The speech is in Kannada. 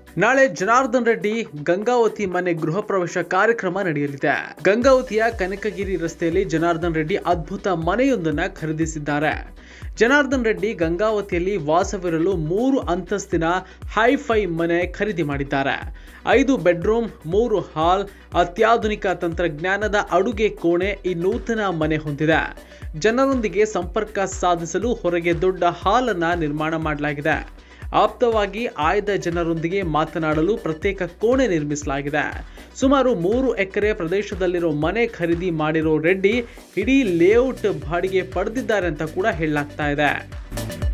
ನಾಳೆ ಜನಾರ್ದನ್ ರೆಡ್ಡಿ ಗಂಗಾವತಿ ಮನೆ ಗೃಹ ಪ್ರವೇಶ ಕಾರ್ಯಕ್ರಮ ನಡೆಯಲಿದೆ ಗಂಗಾವತಿಯ ಕನಕಗಿರಿ ರಸ್ತೆಯಲ್ಲಿ ಜನಾರ್ದನ್ ರೆಡ್ಡಿ ಅದ್ಭುತ ಮನೆಯೊಂದನ್ನ ಖರೀದಿಸಿದ್ದಾರೆ ಜನಾರ್ದನ್ ರೆಡ್ಡಿ ಗಂಗಾವತಿಯಲ್ಲಿ ವಾಸವಿರಲು ಮೂರು ಅಂತಸ್ತಿನ ಹೈಫೈ ಮನೆ ಖರೀದಿ ಮಾಡಿದ್ದಾರೆ ಐದು ಬೆಡ್ರೂಮ್ ಮೂರು ಹಾಲ್ ಅತ್ಯಾಧುನಿಕ ತಂತ್ರಜ್ಞಾನದ ಅಡುಗೆ ಕೋಣೆ ಈ ನೂತನ ಮನೆ ಹೊಂದಿದೆ ಜನರೊಂದಿಗೆ ಸಂಪರ್ಕ ಸಾಧಿಸಲು ಹೊರಗೆ ದೊಡ್ಡ ಹಾಲ್ ಅನ್ನ ನಿರ್ಮಾಣ ಮಾಡಲಾಗಿದೆ ಆಪ್ತವಾಗಿ ಆಯ್ದ ಜನರೊಂದಿಗೆ ಮಾತನಾಡಲು ಪ್ರತ್ಯೇಕ ಕೋಣೆ ನಿರ್ಮಿಸಲಾಗಿದೆ ಸುಮಾರು ಮೂರು ಎಕರೆ ಪ್ರದೇಶದಲ್ಲಿರೋ ಮನೆ ಖರೀದಿ ಮಾಡಿರೋ ರೆಡ್ಡಿ ಇಡೀ ಲೇಔಟ್ ಬಾಡಿಗೆ ಪಡೆದಿದ್ದಾರೆ ಅಂತ ಕೂಡ ಹೇಳಲಾಗ್ತಾ ಇದೆ